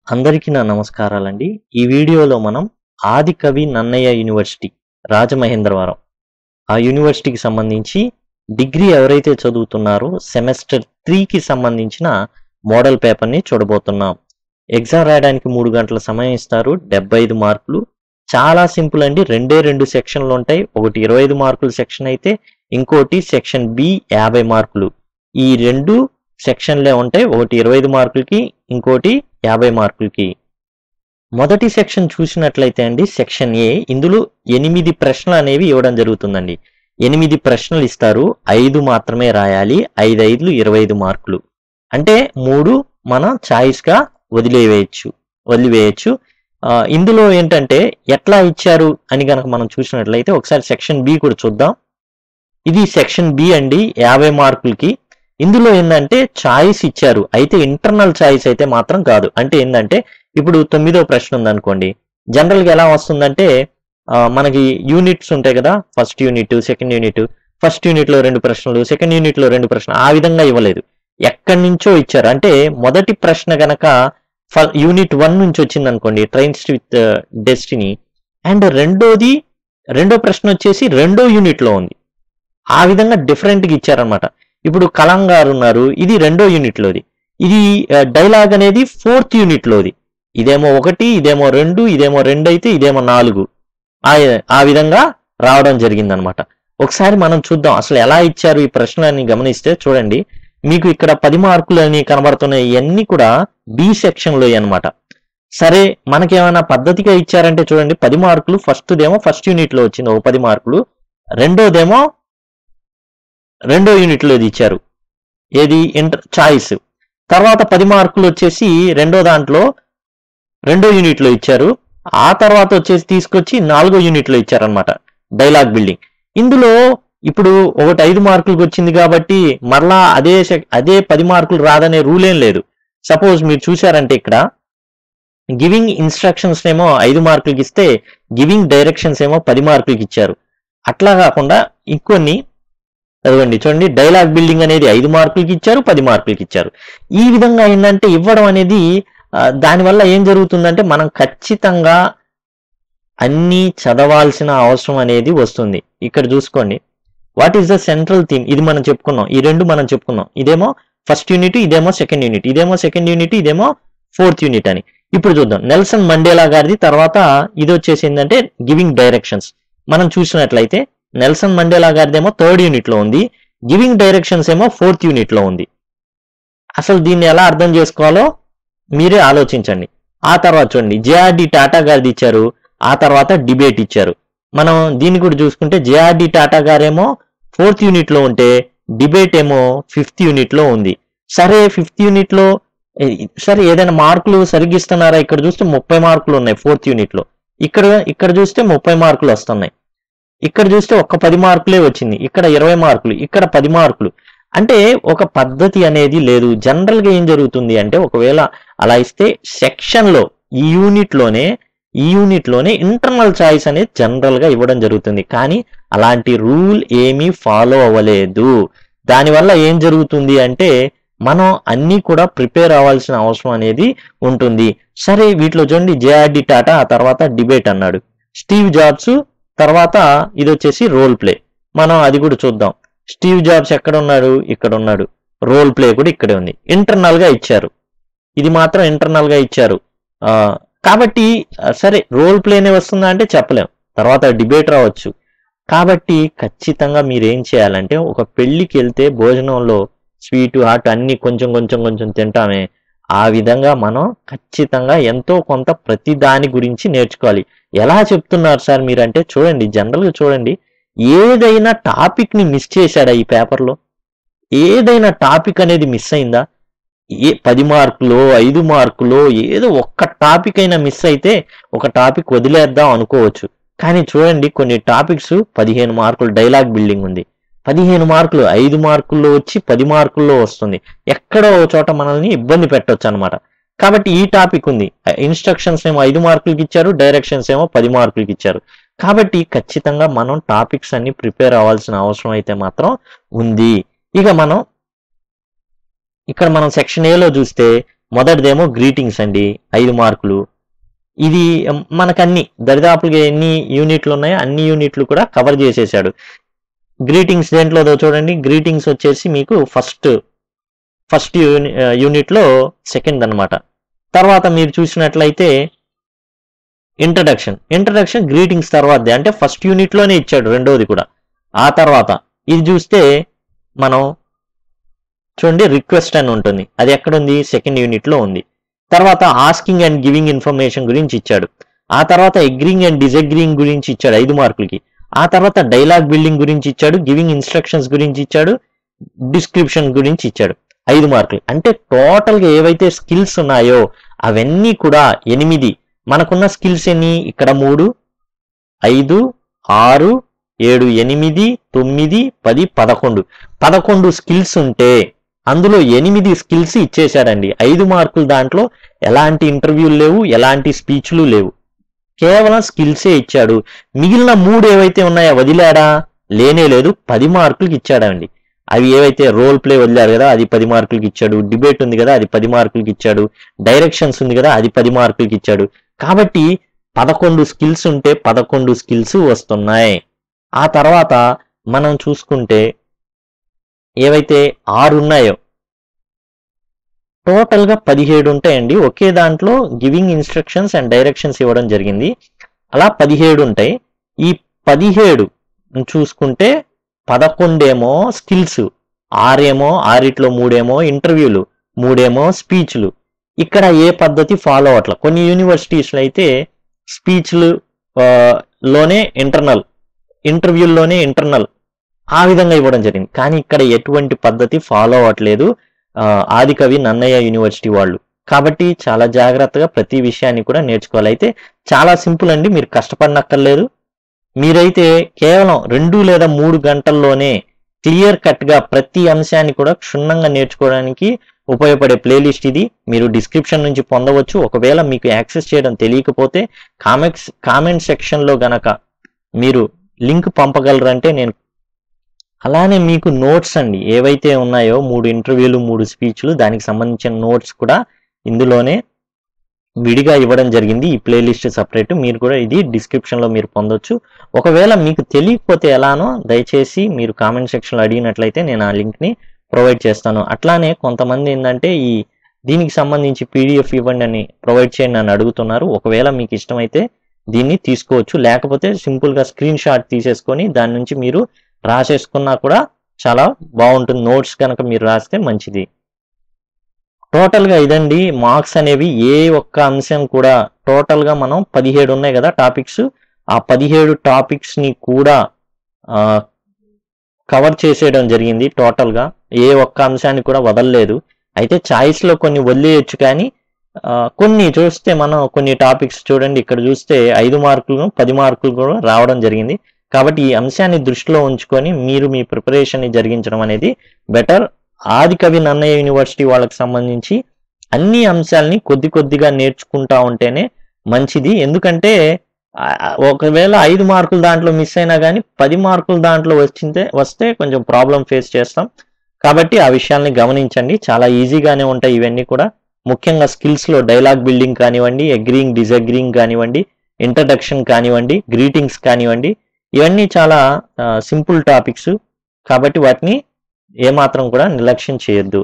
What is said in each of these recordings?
అందరికీ నా నమస్కారాలండి ఈ వీడియోలో మనం ఆదికవి నన్నయ్య యూనివర్సిటీ రాజమహేంద్రవరం ఆ యూనివర్సిటీకి సంబంధించి డిగ్రీ ఎవరైతే చదువుతున్నారో సెమెస్టర్ త్రీకి సంబంధించిన మోడల్ పేపర్ని చూడబోతున్నాం ఎగ్జామ్ రాయడానికి మూడు గంటల సమయం ఇస్తారు డెబ్బై ఐదు మార్కులు చాలా సింపుల్ అండి రెండే రెండు సెక్షన్లు ఉంటాయి ఒకటి ఇరవై ఐదు మార్కుల సెక్షన్ అయితే ఇంకోటి సెక్షన్ బి యాభై మార్కులు ఈ రెండు సెక్షన్లే ఉంటాయి ఒకటి ఇరవై ఐదు మార్కులకి ఇంకోటి యాభై మార్కులకి మొదటి సెక్షన్ చూసినట్లయితే అండి సెక్షన్ ఏ ఇందులో ఎనిమిది ప్రశ్నలు అనేవి ఇవ్వడం జరుగుతుందండి ఎనిమిది ప్రశ్నలు ఇస్తారు ఐదు మాత్రమే రాయాలి ఐదు ఐదులు ఇరవై ఐదు మార్కులు అంటే మూడు మనం చాయిస్ గా వదిలేవేయచ్చు వదిలివేయచ్చు ఆ, ఇందులో ఏంటంటే ఎట్లా ఇచ్చారు అని కనుక మనం చూసినట్లయితే ఒకసారి సెక్షన్ బి కూడా చూద్దాం ఇది సెక్షన్ బి అండి యాభై మార్కులకి ఇందులో ఏంటంటే చాయిస్ ఇచ్చారు అయితే ఇంటర్నల్ చాయిస్ అయితే మాత్రం కాదు అంటే ఏంటంటే ఇప్పుడు తొమ్మిదో ప్రశ్న ఉందనుకోండి జనరల్ గా ఎలా వస్తుందంటే ఆ, మనకి యూనిట్స్ ఉంటాయి కదా first unit second unit first unit లో రెండు ప్రశ్నలు సెకండ్ యూనిట్ లో రెండు ప్రశ్నలు ఆ విధంగా ఇవ్వలేదు ఎక్కడి నుంచో ఇచ్చారు అంటే మొదటి ప్రశ్న గనక యూనిట్ వన్ నుంచి వచ్చింది అనుకోండి ట్రైన్స్ విత్ డెస్టినీ అండ్ రెండోది రెండో ప్రశ్న వచ్చేసి రెండో యూనిట్ లో ఉంది ఆ విధంగా డిఫరెంట్ గా ఇచ్చారనమాట ఇప్పుడు కలాం గారు ఉన్నారు ఇది రెండో యూనిట్ లోది ఇది డైలాగ్ అనేది ఫోర్త్ యూనిట్ లోది ఇదేమో ఒకటి ఇదేమో రెండు ఇదేమో రెండు అయితే ఇదేమో నాలుగు ఆ ఆ విధంగా రావడం జరిగిందనమాట ఒకసారి మనం చూద్దాం అసలు ఎలా ఇచ్చారు ఈ ప్రశ్నలని గమనిస్తే చూడండి మీకు ఇక్కడ పది మార్కులు అని కనబడుతున్నాయి ఇవన్నీ కూడా బి సెక్షన్ లో అన్నమాట సరే మనకేమైనా పద్ధతిగా ఇచ్చారంటే చూడండి పది మార్కులు ఫస్ట్ దేమో ఫస్ట్ యూనిట్ లో వచ్చింది ఒక పది మార్కులు రెండోదేమో రెండో యూనిట్ లో ఇది ఇచ్చారు ఏది ఇంటర్ చాయిస్ తర్వాత పది మార్కులు వచ్చేసి రెండో దాంట్లో రెండో యూనిట్ లో ఇచ్చారు ఆ తర్వాత వచ్చేసి తీసుకొచ్చి నాలుగో యూనిట్ లో ఇచ్చారనమాట డైలాగ్ బిల్డింగ్ ఇందులో ఇప్పుడు ఒకటి ఐదు మార్కులకు వచ్చింది కాబట్టి మరలా అదే సెక్- అదే పది మార్కులు రాదనే రూల్ ఏం లేదు సపోజ్ మీరు చూసారంటే ఇక్కడ గివింగ్ ఇన్స్ట్రక్షన్స్ ఏమో ఐదు మార్కులకి ఇస్తే గివింగ్ డైరెక్షన్స్ ఏమో పది మార్కులకి ఇచ్చారు అట్లా కాకుండా ఇంకొన్ని అదిగోండి చూడండి డైలాగ్ బిల్డింగ్ అనేది ఐదు మార్కులకి ఇచ్చారు పది మార్కులకి ఇచ్చారు ఈ విధంగా ఏంటంటే ఇవ్వడం అనేది ఆ, దానివల్ల ఏం జరుగుతుందంటే మనం ఖచ్చితంగా అన్నీ చదవాల్సిన అవసరం అనేది వస్తుంది ఇక్కడ చూసుకోండి what is the central theme ఇది మనం చెప్పుకున్నాం ఈ రెండు మనం చెప్పుకున్నాం ఇదేమో ఫస్ట్ యూనిట్ ఇదేమో సెకండ్ యూనిట్ ఇదేమో సెకండ్ యూనిట్ ఇదేమో ఫోర్త్ యూనిట్ అని ఇప్పుడు చూద్దాం నెల్సన్ మండేలా గారిది తర్వాత ఇది వచ్చేసి ఏంటంటే గివింగ్ డైరెక్షన్స్ మనం చూసినట్లయితే నెల్సన్ మండేలా గారిదేమో థర్డ్ యూనిట్ లో ఉంది గివింగ్ డైరెక్షన్స్ ఏమో ఫోర్త్ యూనిట్ లో ఉంది అసలు దీన్ని ఎలా అర్థం చేసుకోవాలో మీరే ఆలోచించండి ఆ తర్వాత చూడండి జేఆర్డి టాటా గారిది ఇచ్చారు ఆ తర్వాత డిబేట్ ఇచ్చారు మనం దీన్ని కూడా చూసుకుంటే జేఆర్డి టాటా గారేమో ఫోర్త్ యూనిట్ లో ఉంటే డిబేట్ ఏమో ఫిఫ్త్ యూనిట్ లో ఉంది సరే ఫిఫ్త్ యూనిట్ లో ఏ- సరే ఏదైనా మార్కులు సరిగిస్తున్నారా ఇక్కడ చూస్తే ముప్పై మార్కులు ఉన్నాయి ఫోర్త్ యూనిట్ లో ఇక్కడ ఇక్కడ చూస్తే ముప్పై మార్కులు వస్తున్నాయి ఇక్కడ చూస్తే ఒక్క పది మార్కులే వచ్చింది ఇక్కడ ఇరవై మార్కులు ఇక్కడ పది మార్కులు అంటే ఒక పద్ధతి అనేది లేదు జనరల్ గా ఏం జరుగుతుంది అంటే ఒకవేళ అలా ఇస్తే సెక్షన్ లో ఈ యూనిట్ లోనే ఈ యూనిట్ లోనే ఇంటర్నల్ చాయిస్ అనేది జనరల్ గా ఇవ్వడం జరుగుతుంది కానీ అలాంటి రూల్ ఏమీ ఫాలో అవ్వలేదు దానివల్ల ఏం జరుగుతుంది అంటే మనం అన్ని కూడా ప్రిపేర్ అవ్వాల్సిన అవసరం అనేది ఉంటుంది సరే వీటిలో చూడండి జేఆర్డి టాటా ఆ తర్వాత డిబేట్ అన్నాడు స్టీవ్ జాబ్స్ తర్వాత ఇది వచ్చేసి రోల్ ప్లే మనం అది కూడా చూద్దాం స్టీవ్ జాబ్స్ ఎక్కడ ఉన్నాడు ఇక్కడ ఉన్నాడు రోల్ ప్లే కూడా ఇక్కడే ఉంది ఇంటర్నల్ గా ఇచ్చారు ఇది మాత్రం ఇంటర్నల్ గా ఇచ్చారు ఆ, కాబట్టి ఆ, సరే రోల్ ప్లేనే వస్తుందా అంటే చెప్పలేం తర్వాత డిబేట్ రావచ్చు కాబట్టి ఖచ్చితంగా మీరు ఏం చేయాలంటే ఒక పెళ్లికి వెళ్తే భోజనంలో స్వీట్ హాట్ అన్ని కొంచెం కొంచెం కొంచెం తింటామే ఆ విధంగా మనం ఖచ్చితంగా ఎంతో కొంత ప్రతి దాని గురించి నేర్చుకోవాలి ఎలా చెప్తున్నారు సార్ మీరంటే చూడండి జనరల్ గా చూడండి ఏదైనా టాపిక్ ని మిస్ చేశాడా ఈ పేపర్లో ఏదైనా టాపిక్ అనేది మిస్ అయిందా ఏ పది మార్కులో ఐదు మార్కులో ఏదో ఒక్క టాపిక్ అయినా మిస్ అయితే ఒక టాపిక్ వదిలేద్దాం అనుకోవచ్చు కానీ చూడండి కొన్ని టాపిక్స్ పదిహేను మార్కులు డైలాగ్ బిల్డింగ్ ఉంది పదిహేను మార్కులు ఐదు మార్కుల్లో వచ్చి పది మార్కుల్లో వస్తుంది ఎక్కడో ఓ చోట మనల్ని ఇబ్బంది పెట్టొచ్చు అనమాట కాబట్టి ఈ టాపిక్ ఉంది ఇన్స్ట్రక్షన్స్ ఏమో ఐదు మార్కులకి ఇచ్చారు డైరెక్షన్స్ ఏమో పది మార్కులకి ఇచ్చారు కాబట్టి ఖచ్చితంగా మనం టాపిక్స్ అన్ని ప్రిపేర్ అవ్వాల్సిన అవసరం అయితే మాత్రం ఉంది ఇక మనం ఇక్కడ మనం సెక్షన్ ఏలో చూస్తే మొదటిదేమో గ్రీటింగ్స్ అండి ఐదు మార్కులు ఇది మనకన్ని దరిదాపులుగా ఎన్ని యూనిట్లు ఉన్నాయో అన్ని యూనిట్లు కూడా కవర్ చేసేసాడు గ్రీటింగ్స్ దేంట్లో చూడండి గ్రీటింగ్స్ వచ్చేసి మీకు ఫస్ట్ ఫస్ట్ యూని యూనిట్లో సెకండ్ అన్నమాట తర్వాత మీరు చూసినట్లయితే ఇంట్రడక్షన్ ఇంట్రడక్షన్ గ్రీటింగ్స్ తర్వాతదే అంటే ఫస్ట్ యూనిట్లోనే ఇచ్చాడు రెండోది కూడా ఆ తర్వాత ఇది చూస్తే మనం చూడండి రిక్వెస్ట్ అని ఉంటుంది అది ఎక్కడుంది సెకండ్ యూనిట్లో ఉంది తర్వాత ఆస్కింగ్ అండ్ గివింగ్ ఇన్ఫర్మేషన్ గురించి ఇచ్చాడు ఆ తర్వాత అగ్రింగ్ అండ్ డిసగ్రింగ్ గురించి ఇచ్చాడు ఐదు మార్కులకి ఆ తర్వాత డైలాగ్ బిల్డింగ్ గురించి ఇచ్చాడు గివింగ్ ఇన్స్ట్రక్షన్స్ గురించి ఇచ్చాడు డిస్క్రిప్షన్ గురించి ఇచ్చాడు ఐదు మార్కులు అంటే టోటల్గా ఏవైతే స్కిల్స్ ఉన్నాయో అవన్నీ కూడా ఎనిమిది మనకున్న స్కిల్స్ ఎన్ని ఇక్కడ మూడు ఐదు ఆరు ఏడు ఎనిమిది తొమ్మిది పది పదకొండు పదకొండు స్కిల్స్ ఉంటే అందులో ఎనిమిది స్కిల్స్ ఇచ్చేశాడండి ఐదు మార్కులు దాంట్లో ఎలాంటి ఇంటర్వ్యూలు లేవు ఎలాంటి స్పీచ్లు లేవు కేవలం స్కిల్సే ఇచ్చాడు మిగిలిన మూడు ఏవైతే ఉన్నాయో వదిలాడా లేనే లేదు పది మార్కులకి ఇచ్చాడండి అవి ఏవైతే రోల్ ప్లే వదిలారు కదా అది పది మార్కులకి ఇచ్చాడు డిబేట్ ఉంది కదా అది పది మార్కులకి ఇచ్చాడు డైరెక్షన్స్ ఉంది కదా అది పది మార్కులకి ఇచ్చాడు కాబట్టి పదకొండు స్కిల్స్ ఉంటే పదకొండు స్కిల్స్ వస్తున్నాయి ఆ తర్వాత మనం చూసుకుంటే ఏవైతే ఆరు ఉన్నాయో టోటల్గా పదిహేడు ఉంటాయండి ఒకే దాంట్లో గివింగ్ ఇన్స్ట్రక్షన్స్ అండ్ డైరెక్షన్స్ ఇవ్వడం జరిగింది అలా పదిహేడు ఉంటాయి ఈ పదిహేడు చూసుకుంటే పదకొండేమో స్కిల్స్ ఆరేమో ఆరిట్లో మూడేమో ఇంటర్వ్యూలు మూడేమో స్పీచ్లు ఇక్కడ ఏ పద్ధతి ఫాలో అవ్వట్ల కొన్ని యూనివర్సిటీస్లో అయితే స్పీచ్లు లోనే ఇంటర్నల్ ఇంటర్వ్యూల్లోనే ఇంటర్నల్ ఆ విధంగా ఇవ్వడం జరిగింది కానీ ఇక్కడ ఎటువంటి పద్ధతి ఫాలో అవ్వట్లేదు ఆ, ఆదికవి నన్నయ్య యూనివర్సిటీ వాళ్ళు కాబట్టి చాలా జాగ్రత్తగా ప్రతి విషయాన్ని కూడా నేర్చుకోవాలి అయితే చాలా సింపుల్ అండి మీరు కష్టపడనక్కర్లేదు మీరైతే కేవలం రెండు లేదా మూడు గంటల్లోనే క్లియర్ కట్ గా ప్రతి అంశాన్ని కూడా క్షుణ్ణంగా నేర్చుకోవడానికి ఉపయోగపడే ప్లేలిస్ట్ ఇది మీరు డిస్క్రిప్షన్ నుంచి పొందవచ్చు ఒకవేళ మీకు యాక్సెస్ చేయడం తెలియకపోతే కామెంట్స్ కామెంట్ సెక్షన్ లో గనక మీరు లింక్ పంపగలరంటే నేను అలానే మీకు నోట్స్ అండి ఏవైతే ఉన్నాయో మూడు ఇంటర్వ్యూలు మూడు స్పీచ్లు దానికి సంబంధించిన నోట్స్ కూడా ఇందులోనే విడిగా ఇవ్వడం జరిగింది ఈ ప్లేలిస్ట్ సపరేట్ మీరు కూడా ఇది డిస్క్రిప్షన్ లో మీరు పొందొచ్చు ఒకవేళ మీకు తెలియకపోతే ఎలానో దయచేసి మీరు కామెంట్ సెక్షన్ లో అడిగినట్లయితే నేను ఆ లింక్ ని ప్రొవైడ్ చేస్తాను అట్లానే కొంతమంది ఏంటంటే ఈ దీనికి సంబంధించి పీడిఎఫ్ ఇవ్వండి అని ప్రొవైడ్ చేయండి అని అడుగుతున్నారు ఒకవేళ మీకు ఇష్టమైతే దీన్ని తీసుకోవచ్చు లేకపోతే సింపుల్ గా స్క్రీన్ షాట్ తీసేసుకొని దాని నుంచి మీరు రాసేసుకున్నా కూడా చాలా బాగుంటుంది నోట్స్ కనుక మీరు రాస్తే మంచిది టోటల్ గా ఇదండి మార్క్స్ అనేవి ఏ ఒక్క అంశం కూడా టోటల్ గా మనం పదిహేడు ఉన్నాయి కదా టాపిక్స్ ఆ పదిహేడు టాపిక్స్ ని కూడా కవర్ చేసేయడం జరిగింది టోటల్ గా ఏ ఒక్క అంశాన్ని కూడా వదలలేదు అయితే చాయిస్ లో కొన్ని వదిలేయచ్చు కానీ ఆ, కొన్ని చూస్తే మనం కొన్ని టాపిక్స్ చూడండి ఇక్కడ చూస్తే ఐదు మార్కులు పది మార్కులు కూడా రావడం జరిగింది కాబట్టి ఈ అంశాన్ని దృష్టిలో ఉంచుకొని మీరు మీ ప్రిపరేషన్ ని జరిగించడం అనేది బెటర్ ఆదికవి నన్నయ్య యూనివర్సిటీ వాళ్ళకి సంబంధించి అన్ని అంశాలని కొద్ది కొద్దిగా నేర్చుకుంటా ఉంటేనే మంచిది ఎందుకంటే ఆ, ఒకవేళ ఐదు మార్కులు దాంట్లో మిస్ అయినా కానీ పది మార్కులు దాంట్లో వచ్చింటే వస్తే కొంచెం ప్రాబ్లం ఫేస్ చేస్తాం కాబట్టి ఆ విషయాల్ని గమనించండి చాలా ఈజీగానే ఉంటాయి ఇవన్నీ కూడా ముఖ్యంగా స్కిల్స్ లో డైలాగ్ బిల్డింగ్ కానివ్వండి అగ్రీయింగ్ డిసగ్రీయింగ్ కానివ్వండి ఇంట్రడక్షన్ కానివ్వండి గ్రీటింగ్స్ కానివ్వండి ఇవన్నీ చాలా సింపుల్ టాపిక్స్ కాబట్టి వాటిని ఏమాత్రం కూడా నిర్లక్ష్యం చేయొద్దు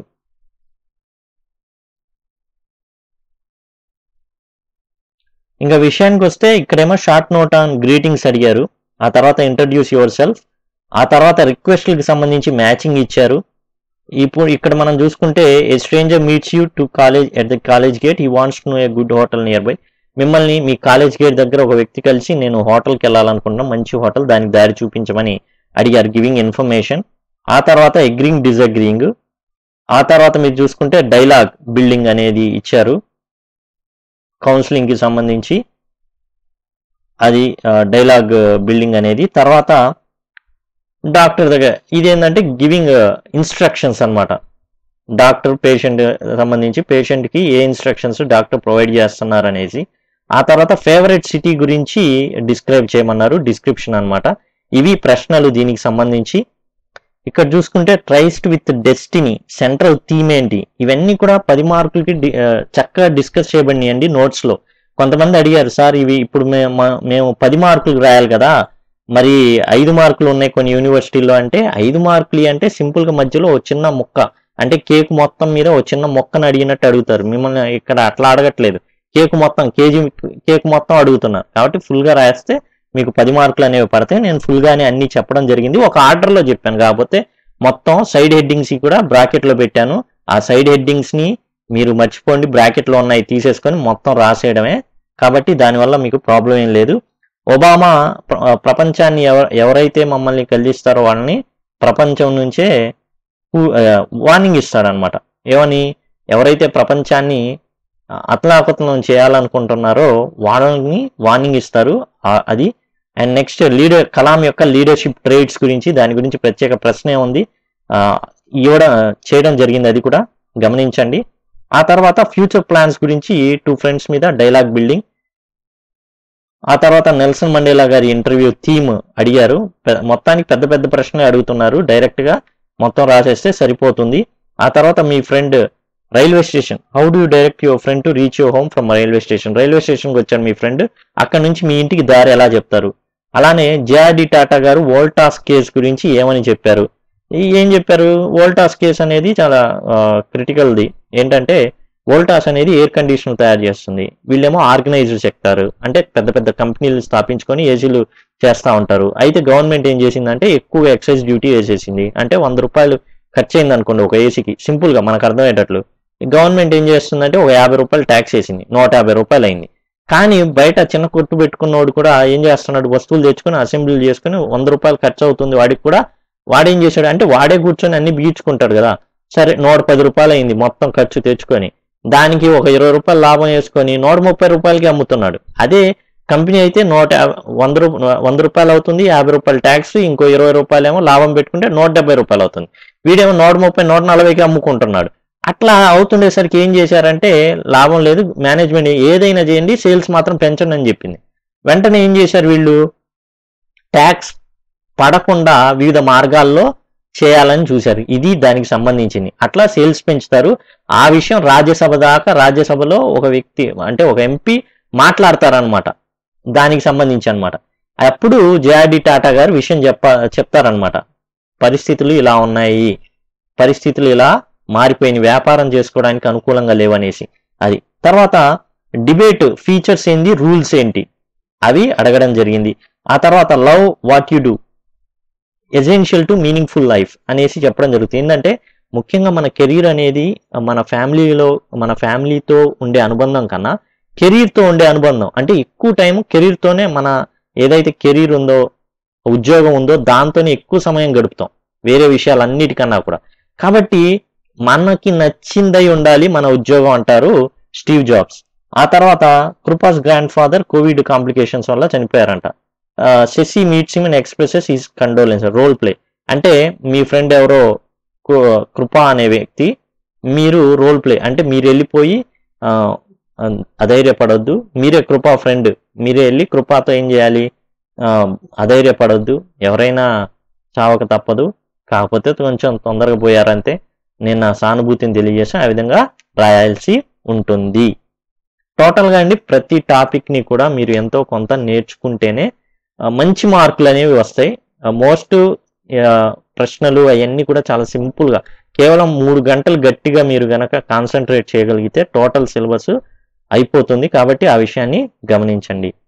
ఇంకా విషయానికి వస్తే ఇక్కడేమో షార్ట్ నోట్ ఆన్ గ్రీటింగ్స్ అడిగారు ఆ తర్వాత ఇంట్రడ్యూస్ యువర్ సెల్ఫ్ ఆ తర్వాత రిక్వెస్ట్లకు సంబంధించి మ్యాచింగ్ ఇచ్చారు ఇప్పుడు ఇక్కడ మనం చూసుకుంటే a stranger meets you to college at the college gate ఈ wants to know a good hotel nearby మిమ్మల్ని మీ కాలేజ్ గేట్ దగ్గర ఒక వ్యక్తి కలిసి నేను హోటల్కి వెళ్ళాలనుకుంటున్నా మంచి హోటల్ దానికి దారి చూపించమని అడిగారు గివింగ్ ఇన్ఫర్మేషన్ ఆ తర్వాత అగ్రింగ్ డిసగ్రింగ్ ఆ తర్వాత మీరు చూసుకుంటే డైలాగ్ బిల్డింగ్ అనేది ఇచ్చారు కౌన్సిలింగ్ కి సంబంధించి అది డైలాగ్ బిల్డింగ్ అనేది తర్వాత డాక్టర్ దగ్గర ఇదేంటంటే గివింగ్ ఇన్స్ట్రక్షన్స్ అన్నమాట డాక్టర్ పేషెంట్ సంబంధించి పేషెంట్ కి ఏ ఇన్స్ట్రక్షన్స్ డాక్టర్ ప్రొవైడ్ చేస్తున్నారు అనేసి ఆ తర్వాత ఫేవరెట్ సిటీ గురించి డిస్క్రైబ్ చేయమన్నారు డిస్క్రిప్షన్ అన్నమాట ఇవి ప్రశ్నలు దీనికి సంబంధించి ఇక్కడ చూసుకుంటే tryst with destiny central theme ఏంటి ఇవన్నీ కూడా పది మార్కులకి డి- ఆ, చక్కగా డిస్కస్ చేయబడినాయండి నోట్స్ లో కొంతమంది అడిగారు సార్ ఇవి ఇప్పుడు మే- మ- మేము పది మార్కులు రాయాలి కదా మరి ఐదు మార్కులు ఉన్నాయి కొన్ని యూనివర్సిటీల్లో అంటే ఐదు మార్కులు అంటే సింపుల్ గా మధ్యలో ఒక చిన్న ముక్క అంటే కేక్ మొత్తం మీద ఒక చిన్న మొక్కను అడిగినట్టు అడుగుతారు మిమ్మల్ని ఇక్కడ అట్లా అడగట్లేదు కేక్ మొత్తం కేజీ కేక్ మొత్తం అడుగుతున్నారు కాబట్టి ఫుల్ గా రాస్తే మీకు పది మార్కులు అనేవి పడతాయి నేను ఫుల్ గానే అన్ని చెప్పడం జరిగింది ఒక ఆర్డర్ లో చెప్పాను కాకపోతే మొత్తం సైడ్ హెడ్డింగ్స్ కూడా బ్రాకెట్ లో పెట్టాను ఆ సైడ్ హెడ్డింగ్స్ ని మీరు మర్చిపోండి బ్రాకెట్ లో ఉన్నాయి తీసేసుకొని మొత్తం రాసేయడమే కాబట్టి దానివల్ల మీకు ప్రాబ్లం ఏం లేదు ఒబామా ప్ర- ప్రపంచాన్ని ఎవ- ఎవరైతే మమ్మల్ని కలిగిస్తారో వాళ్ళని ప్రపంచం నుంచే వార్నింగ్ ఇస్తాడనమాట ఏమని ఎవరైతే ప్రపంచాన్ని ఆ, అతలాకుతలం చేయాలనుకుంటున్నారో వాళ్ళని వార్నింగ్ ఇస్తారు ఆ- అది అండ్ నెక్స్ట్ లీడర్ కలాం యొక్క లీడర్షిప్ ట్రేడ్స్ గురించి దాని గురించి ప్రత్యేక ప్రశ్న ఉంది ఆ, ఇవ్వడం చేయడం జరిగింది అది కూడా గమనించండి ఆ తర్వాత ఫ్యూచర్ ప్లాన్స్ గురించి టూ ఫ్రెండ్స్ మీద డైలాగ్ బిల్డింగ్ ఆ తర్వాత నెల్సన్ మండేలా గారి ఇంటర్వ్యూ థీమ్ అడిగారు పె- మొత్తానికి పెద్ద పెద్ద ప్రశ్నలు అడుగుతున్నారు డైరెక్ట్ గా మొత్తం రాసేస్తే సరిపోతుంది ఆ తర్వాత మీ friend railway station how do direct your friend to reach your home from railway station railway స్టేషన్కి వచ్చాడు మీ ఫ్రెండ్ అక్కడ నుంచి మీ ఇంటికి దారి ఎలా చెప్తారు అలానే జేఆర్డి టాటా గారు వోల్టాస్ కేస్ గురించి ఏమని చెప్పారు ఈ- ఏం చెప్పారు వోల్టాస్ కేస్ అనేది చాలా క్రిటికల్ది ఏంటంటే వోల్టాస్ అనేది ఎయిర్ కండిషనర్ తయారు చేస్తుంది వీళ్ళేమో ఆర్గనైజ్డ్ సెక్టార్ అంటే పెద్ద పెద్ద కంపెనీలు స్థాపించుకొని ఏసీలు చేస్తూ ఉంటారు అయితే గవర్నమెంట్ ఏం చేసిందంటే ఎక్కువ ఎక్సైజ్ డ్యూటీ వేసేసింది అంటే వంద రూపాయలు ఖర్చు అయింది అనుకోండి ఒక ఏసీకి సింపుల్ గా మనకు అర్థమయ్యేటట్లు గవర్నమెంట్ ఏం చేస్తుందంటే ఒక యాభై రూపాయలు ట్యాక్స్ వేసింది నూట యాభై రూపాయలు అయింది కానీ బయట చిన్న కొట్టు పెట్టుకున్నవాడు కూడా ఏం చేస్తున్నాడు వస్తువులు తెచ్చుకొని అసెంబ్లీ చేసుకుని వంద రూపాయలు ఖర్చు అవుతుంది వాడికి కూడా వాడేం చేశాడు అంటే వాడే కూర్చొని అన్ని బీచుకుంటాడు కదా సరే నూట పది రూపాయలు అయింది మొత్తం ఖర్చు తెచ్చుకొని దానికి ఒక ఇరవై రూపాయలు లాభం వేసుకొని నూట ముప్పై రూపాయలకి అమ్ముతున్నాడు అదే కంపెనీ అయితే నూట యాభై- వంద రూ వంద రూపాయలు అవుతుంది యాభై రూపాయలు ట్యాక్స్ ఇంకో ఇరవై రూపాయలు ఏమో లాభం పెట్టుకుంటే నూట డెబ్బై రూపాయలు అవుతుంది వీడేమో నూట ముప్పై నూట నలభైకి అమ్ముకుంటున్నాడు అట్లా అవుతుండేసరికి ఏం చేశారంటే లాభం లేదు మేనేజ్మెంట్ ఏదైనా చేయండి సేల్స్ మాత్రం పెంచండి అని చెప్పింది వెంటనే ఏం చేశారు వీళ్ళు ట్యాక్స్ పడకుండా వివిధ మార్గాల్లో చేయాలని చూశారు ఇది దానికి సంబంధించింది అట్లా సేల్స్ పెంచుతారు ఆ విషయం రాజ్యసభ దాకా రాజ్యసభలో ఒక వ్యక్తి అంటే ఒక ఎంపీ మాట్లాడతారనమాట దానికి సంబంధించి అన్నమాట అప్పుడు జేఆర్డి టాటా గారు విషయం చెప్ప చెప్తారనమాట పరిస్థితులు ఇలా ఉన్నాయి పరిస్థితులు ఇలా మారిపోయిన వ్యాపారం చేసుకోవడానికి అనుకూలంగా లేవనేసి అది తర్వాత డిబేట్ ఫీచర్స్ ఏంటి రూల్స్ ఏంటి అవి అడగడం జరిగింది ఆ తర్వాత love what you do essential to meaningful life అనేసి చెప్పడం జరుగుతుంది ఏంటంటే ముఖ్యంగా మన కెరీర్ అనేది మన ఫ్యామిలీలో మన ఫ్యామిలీతో ఉండే అనుబంధం కన్నా కెరీర్తో ఉండే అనుబంధం అంటే ఎక్కువ టైం కెరీర్తోనే మన ఏదైతే కెరీర్ ఉందో ఉద్యోగం ఉందో దాంతోనే ఎక్కువ సమయం గడుపుతాం వేరే విషయాలన్నిటికన్నా కూడా కాబట్టి మనకి నచ్చిందై ఉండాలి మన ఉద్యోగం అంటారు స్టీవ్ జాబ్స్ ఆ తర్వాత Kripa's grandfather covid complications వల్ల చనిపోయారంట Sashi meets him and expresses his condolence role play అంటే మీ ఫ్రెండ్ ఎవరో కృ- కృప అనే వ్యక్తి మీరు రోల్ ప్లే అంటే మీరు వెళ్ళిపోయి ఆ, అధైర్యపడొద్దు మీరే కృపా ఫ్రెండ్ మీరే వెళ్ళి కృపాతో ఏం చేయాలి ఆ, అధైర్యపడొద్దు ఎవరైనా చావక తప్పదు కాకపోతే కొంచెం తొందరగా పోయారంతే నేను నా సానుభూతిని తెలియజేసి ఆ విధంగా రాయాల్సి ఉంటుంది టోటల్గా అండి ప్రతి టాపిక్ని కూడా మీరు ఎంతో కొంత నేర్చుకుంటేనే ఆ, మంచి మార్కులు అనేవి వస్తాయి మోస్ట్ ప్రశ్నలు అవన్నీ కూడా చాలా సింపుల్గా కేవలం మూడు గంటలు గట్టిగా మీరు గనక కాన్సన్ట్రేట్ చేయగలిగితే టోటల్ సిలబస్ అయిపోతుంది కాబట్టి ఆ విషయాన్ని గమనించండి